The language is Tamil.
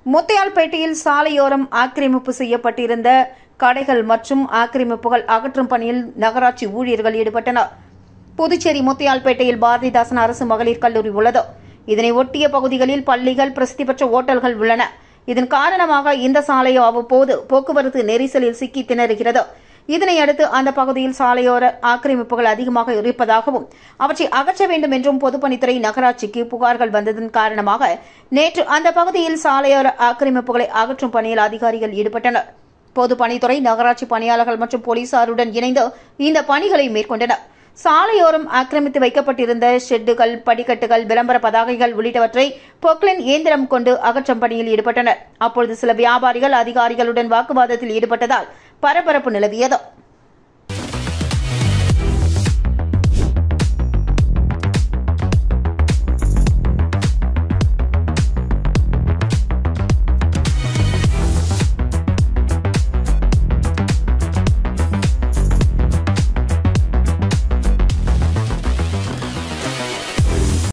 முத்தையால்பேட்டையில் சாலையோரம் ஆக்கிரமிப்பு செய்யப்பட்டிருந்த கடைகள் மற்றும் ஆக்கிரமிப்புகள் அகற்றும் பணியில் நகராட்சி ஊழியர்கள் ஈடுபட்டனர் புதுச்சேரி முத்தையால்பேட்டையில் பாரதிதாசன் அரசு மகளிர் கல்லூரி உள்ளது இதனை ஒட்டிய பகுதிகளில் பள்ளிகள் பிரசித்தி பெற்ற ஓட்டல்கள் உள்ளன இதன் காரணமாக இந்த சாலை அவ்வப்போது போக்குவரத்து நெரிசலில் சிக்கி திணறுகிறது இதனையடுத்து அந்த பகுதியில் சாலையோர ஆக்கிரமிப்புகள் அதிகமாக இருப்பதாகவும் அவற்றை அகற்ற வேண்டும் என்றும் பொதுப்பணித்துறை நகராட்சிக்கு புகார்கள் வந்ததன் காரணமாக நேற்று அந்த பகுதியில் சாலையோர ஆக்கிரமிப்புகளை அகற்றும் பணியில் அதிகாரிகள் ஈடுபட்டனர் பொதுப்பணித்துறை நகராட்சி பணியாளர்கள் மற்றும் போலீசாருடன் இணைந்து இந்த பணிகளை மேற்கொண்டனர் சாலையோரம் ஆக்கிரமித்து வைக்கப்பட்டிருந்த ஷெட்டுகள் படிக்கட்டுகள் விளம்பர பதாகைகள் உள்ளிட்டவற்றை பொக்லின் இயந்திரம் கொண்டு அகற்றும் பணியில் ஈடுபட்டனர் அப்பொழுது சில வியாபாரிகள் அதிகாரிகளுடன் வாக்குவாதத்தில் ஈடுபட்டதால் பரபரப்பு நிலவியது